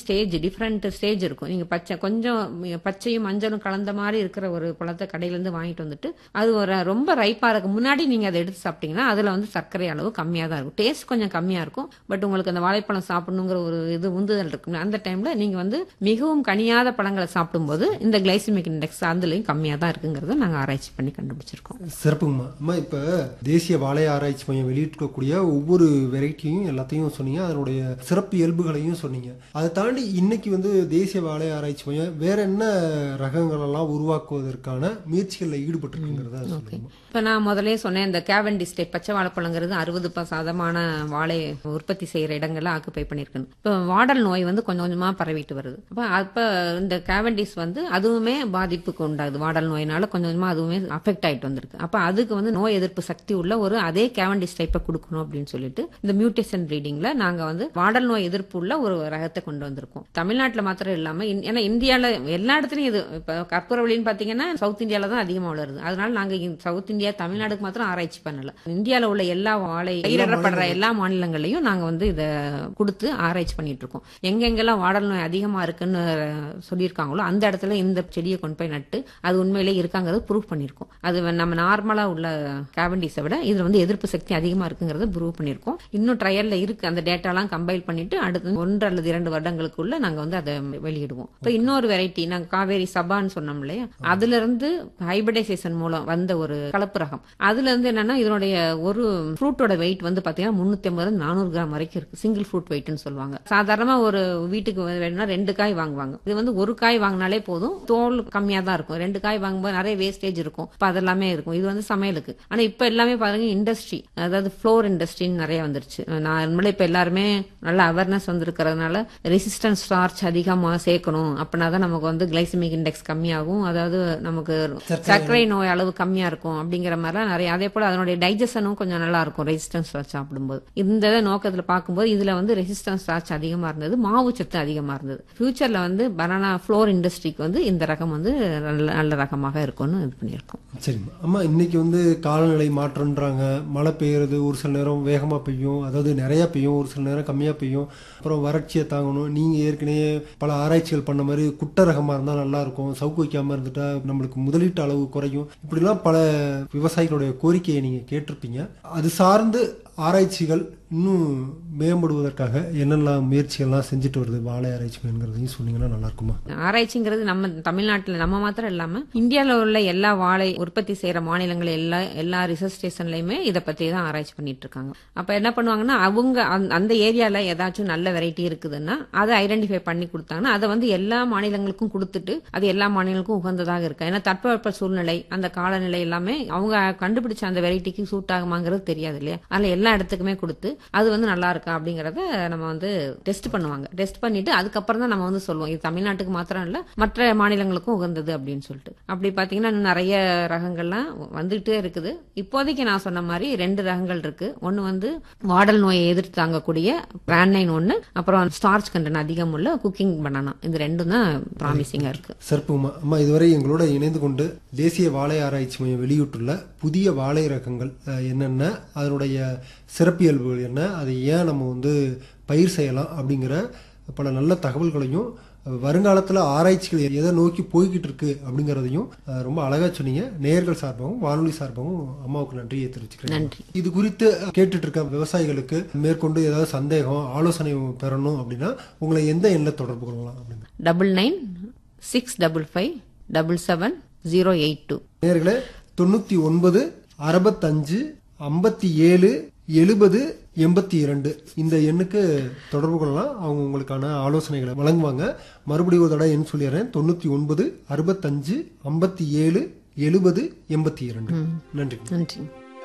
Stage different stage இருக்கும் நீங்க பச்சை கொஞ்சம் பச்சையும் மஞ்சளும் கலந்த மாதிரி இருக்கிற ஒரு பழத்தை கடையில இருந்து வாங்கிட்டு வந்துட்டு அது ஒரு ரொம்ப ரைப்பா இருக்கு முன்னாடி நீங்க அதை எடுத்து சாப்பிட்டீங்கன்னா அதுல வந்து சர்க்கரை அளவு கம்மியா தான் இருக்கும் டேஸ்ட் கொஞ்சம் கம்மியா இருக்கும் பட் உங்களுக்கு அந்த வாழைப்பழம் சாப்பிடணுங்கிற ஒரு இது உந்துதல் இருக்கும் அந்த டைம்ல நீங்க வந்து மிகவும் கனியாத பழங்களை சாப்பிடும்போது இந்த கிளைசிமிக் இண்டெக்ஸ் அதுலயும் கம்மியா தான் இருக்குங்கிறத நாங்க ஆராய்ச்சி பண்ணி கண்டுபிடிச்சிருக்கோம் சிறப்புங்கம்மா அம்மா இப்போ தேசிய வாழை ஆராய்ச்சி மையம் வெளியிட்டிருக்கக்கூடிய ஒவ்வொரு வெரைட்டியும் எல்லாத்தையும் சொன்னீங்க அதனுடைய சிறப்பு இயல்புகளையும் சொன்னீங்க அதை தாண்டி இன்னைக்கு வந்து தேசிய வாழை ஆராய்ச்சி மையம் வேற என்ன ரகங்கள் எல்லாம் உருவாக்குவதற்கான முயற்சிகளில் ஈடுபட்டிருக்குங்கிறத சொல்லுங்க இப்ப நான் முதலே சொன்னேன் இந்த கேவண்டிஸ் டைப் பச்சை வாழைப்பழங்கிறது அறுபது சதமான வாழை உற்பத்தி செய்யற இடங்கள்ல ஆக்குப்பை பண்ணிருக்கு இப்ப வாடல் நோய் வந்து கொஞ்சம் கொஞ்சமா பரவிட்டு வருது அப்ப அப்ப இந்த கேவண்டிஸ் வந்து அதுவுமே பாதிப்புக்கு உண்டாகுது வாடல் நோயினால கொஞ்சம் கொஞ்சமா அதுவுமே அஃபெக்ட் ஆயிட்டு வந்திருக்கு அப்ப அதுக்கு வந்து நோய் எதிர்ப்பு சக்தி உள்ள ஒரு அதே கேவண்டிஸ் டைப்பை கொடுக்கணும் அப்படின்னு சொல்லிட்டு இந்த மியூட்டேஷன் ப்ரீடிங்ல நாங்க வந்து வாடல் நோய் எதிர்ப்பு உள்ள ஒரு ரகத்தை கொண்டு வந்திருக்கோம் தமிழ்நாட்டுல மாத்திரம் இல்லாம இந்- ஏன்னா இந்தியால எல்லா இடத்துலயும் இது இப்ப கற்பூரவள்ளின்னு பாத்தீங்கன்னா சவுத் இந்தியால தான் அதிகமா வளருது அதனால நாங்க இங்க சவுத் இந்தியா தமிழ்நாடுக்கு மாத்திரம் ஆராய்ச்சி பண்ணல இந்தியால உள்ள எல்லா வாழை பயிரிடப்படுற எல்லா மாநிலங்களையும் நாங்க வந்து இத கொடுத்து ஆராய்ச்சி பண்ணிட்டு இருக்கோம் எங்கெங்கெல்லாம் வாடல் நோய் அதிகமா இருக்குன்னு சொல்லியிருக்காங்களோ அந்த இடத்துல இந்த செடியை கொண்டு போய் நட்டு அது உண்மையிலேயே இருக்காங்கிறது ப்ரூவ் பண்ணியிருக்கோம் அது நம்ம நார்மலா உள்ள கேவண்டிஸை விட இதுல வந்து எதிர்ப்பு சக்தி அதிகமா இருக்குங்கிறத ப்ரூவ் பண்ணியிருக்கோம் இன்னும் ட்ரையல்ல இருக்கு அந்த டேட்டாலாம் கம்பைல் பண்ணிட்டு அடுத்து ஒன்று அல்லது இரண்டு வருடங்களுக்குள்ள நாங்க வந்து அதை வெளியிடுவோம் இப்போ இன்னொரு வெரைட்டி நாங்க காவேரி சபான்னு சொன்னோம் இல்லையா அதுல இருந்து ஹைபிரிடைசேஷன் மூலம் வந்த ஒரு கலப்பு ரகம் அதுல இருந்து என்னன்னா இதனுடைய ஒரு ஃப்ரூட்டோட வெயிட் வந்து பாத்தீங்கன்னா முன்னூத்தி ஐம்பது நானூறு கிராம் வரைக்கும் இருக்கு சிங்கிள் ஃப்ரூட் வெயிட்னு சொல்லுவாங்க சாதாரணமா ஒரு வீட்டுக்கு வேணும்னா ரெண்டு காய் வாங்குவாங்க இது வந்து ஒரு காய் வாங்கினாலே போதும் தோல் கம்மியா தான் இருக்கும் ரெண்டு காய் வாங்கும்போது நிறைய வேஸ்டேஜ் இருக்கும் இப்ப அதெல்லாமே இருக்கும் இது வந்து சமையலுக்கு ஆனா இப்ப எல்லாமே பாருங்க இண்டஸ்ட்ரி அதாவது ஃப்ளோர் இண்டஸ்ட்ரின்னு நிறைய வந்துருச்சு நார்மலா இப்ப எல்லாருமே நல்ல அவேர்னஸ் வந்திருக்கிறதுனால ரெசிஸ்டன்ஸ் ஸ்டார்ச் அதிகமா சேர்க்கணும் அப்படின்னா தான் நமக்கு வந்து கிளைசமிக் இண்டெக்ஸ் கம்மியாகும் அதாவது நமக்கு சர்க்கரை நோய் அளவு கம்மியா இருக்கும் அப்படிங்கிற மாதிரிலாம் நிறைய அதே போல அதனுடைய டைஜஷனும் கொஞ்சம் நல்லா இருக்கும் ரெசிஸ்டன்ஸ் ஸ்டார்ச் சாப்பிடும்போது இந்த நோக்கத்துல பார்க்கும்போது இதுல வந்து ரெசிஸ்டன்ஸ் ஸ்டார்ச் அதிகமா இருந்தது மாவு சத்து அதிகமா இருந்தது ஃபியூச்சர்ல வந்து பனானா ஃப்ளோர் இண்டஸ்ட்ரிக்கு வந்து இந்த ரகம் வந்து நல்ல நல்ல ரகமாக இருக்கும்னு இது பண்ணியிருக்கோம் சரிம்மா அம்மா இன்னைக்கு வந்து காலநிலை மாற்றம்ன்றாங்க மழை பெய்யுறது ஒரு சில நேரம் வேகமாக பெய்யும் அதாவது நிறையா பெய்யும் ஒரு சில நேரம் கம்மியாக பெய்யும் அப்புறம் வறட்சியை தாங்கணும் நீங்கள் ஏற்கனவே பல ஆராய்ச்சிகள் பண்ண மாதிரி குட்டை ரகமாக இருந்தால் நல்லா இருக்கும் சவுக்கு வைக்காமல் இருந்துட்டா நம்மளுக்கு முதலீட்டு அளவு குறையும் இப்படிலாம் பல விவசாயிகளுடைய கோரிக்கையை நீங்கள் கேட்டிருப்பீங்க அது சார்ந்து ஆராய்ச்சிகள் இன்னும் மேம்படுவதற்காக என்னெல்லாம் முயற்சிகள்லாம் செஞ்சுட்டு வருது வாழை ஆராய்ச்சி மையங்கிறதையும் சொன்னீங்கன்னா நல்லா இருக்குமா ஆராய்ச்சிங்கிறது நம்ம தமிழ்நாட்டுல நம்ம மாத்திரம் இல்லாம இந்தியால உள்ள எல்லா வாழை உற்பத்தி செய்யற மாநிலங்கள் எல்லா எல்லா ரிசர்ச் ஸ்டேஷன்லயுமே இதை பத்தி தான் ஆராய்ச்சி பண்ணிட்டு இருக்காங்க அப்ப என்ன பண்ணுவாங்கன்னா அவங்க அந்த- அந்த ஏரியால ஏதாச்சும் நல்ல வெரைட்டி இருக்குதுன்னா அதை ஐடென்டிஃபை பண்ணி கொடுத்தாங்கன்னா அதை வந்து எல்லா மாநிலங்களுக்கும் கொடுத்துட்டு அது எல்லா மாநிலங்களுக்கும் உகந்ததாக இருக்கு ஏன்னா தட்பவெப்ப சூழ்நிலை அந்த காலநிலை எல்லாமே அவங்க கண்டுபிடிச்ச அந்த வெரைட்டிக்கு சூட் ஆகுமாங்கிறது தெரியாது இல்லையா அதுல எல்லா இடத்துக்குமே கொடுத்து அது வந்து நல்லா இருக்கா அப்படிங்கறத நம்ம வந்து டெஸ்ட் பண்ணுவாங்க டெஸ்ட் பண்ணிட்டு அதுக்கப்புறம் தான் நம்ம வந்து சொல்லுவோம் இது தமிழ்நாட்டுக்கு மாத்திரம் இல்ல மற்ற மாநிலங்களுக்கும் உகந்தது அப்படின்னு சொல்லிட்டு அப்படி பாத்தீங்கன்னா இன்னும் நிறைய ரகங்கள்லாம் வந்துகிட்டே இருக்குது இப்போதைக்கு நான் சொன்ன மாதிரி ரெண்டு ரகங்கள் இருக்கு ஒன்னு வந்து வாடல் நோயை எதிர்த்து தாங்கக்கூடிய பிராண்டைன் ஒன்னு அப்புறம் ஸ்டார்ச் கண்டென்ட் அதிகம் உள்ள குக்கிங் பனானா இது ரெண்டும் தான் ப்ராமிசிங்கா இருக்கு சிறப்புமா அம்மா இதுவரை எங்களோட இணைந்து கொண்டு தேசிய வாழை ஆராய்ச்சி மையம் வெளியிட்டுள்ள புதிய வாழை ரகங்கள் அஹ், என்னென்ன அதனுடைய சிறப்பியல்புகள் என்ன அதை ஏன் நம்ம வந்து பயிர் செய்யலாம் அப்படிங்கிற பல நல்ல தகவல்களையும் அஹ், வருங்காலத்தில் ஆராய்ச்சிகள் எதை நோக்கி போய்கிட்டு இருக்கு அப்படிங்கிறதையும் அஹ், ரொம்ப அழகாக சொன்னீங்க நேயர்கள் சார்பாகவும் வானொலி சார்பாகவும் அம்மாவுக்கு நன்றியை தெரிவிச்சுக்கிறேன் நன்றி. இது குறித்து கேட்டுட்டு இருக்க விவசாயிகளுக்கு மேற்கொண்டு ஏதாவது சந்தேகம் ஆலோசனை பெறணும் அப்படின்னா உங்களை எந்த எண்ணில் தொடர்பு கொள்ளலாம் அப்படின்னு double nine six double five double seven zero eight two நேர்களே தொண்ணூத்தி ஒன்பது அறுபத்தஞ்சு ஐம்பத்தி ஏழு எழுபது எண்பத்தி இரண்டு இந்த எண்ணுக்கு தொடர்பு கொள்ளலாம் அவங்க உங்களுக்கான ஆலோசனைகளை வழங்குவாங்க மறுபடியும் ஒரு தடவை எண் சொல்லிடுறேன் தொண்ணூத்தி ஒன்பது அறுபத்தஞ்சு ஐம்பத்தி ஏழு எழுபது எண்பத்தி இரண்டு நன்றி நன்றி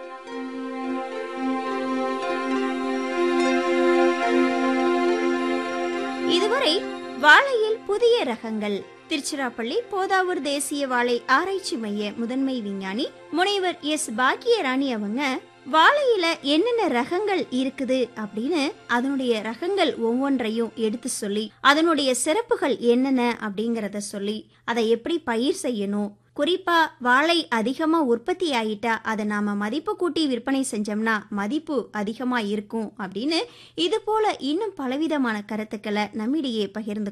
இதுவரை வாழையில் புதிய ரகங்கள் திருச்சிராப்பள்ளி போதாவூர் தேசிய வாழை ஆராய்ச்சி மைய முதன்மை விஞ்ஞானி முனைவர் எஸ் பாக்கியராணி அவங்க வாழையில என்னென்ன ரகங்கள் இருக்குது அப்படின்னு அதனுடைய ரகங்கள் ஒவ்வொன்றையும் எடுத்து சொல்லி அதனுடைய சிறப்புகள் என்னென்ன அப்படிங்கறத சொல்லி அதை எப்படி பயிர் செய்யணும் குறிப்பா வாழை அதிகமா உற்பத்தி ஆயிட்டா அதை நாம மதிப்பு கூட்டி விற்பனை செஞ்சோம்னா மதிப்பு அதிகமா இருக்கும் அப்படின்னு இது போல இன்னும் பலவிதமான கருத்துக்களை நம்மிடையே பகிர்ந்து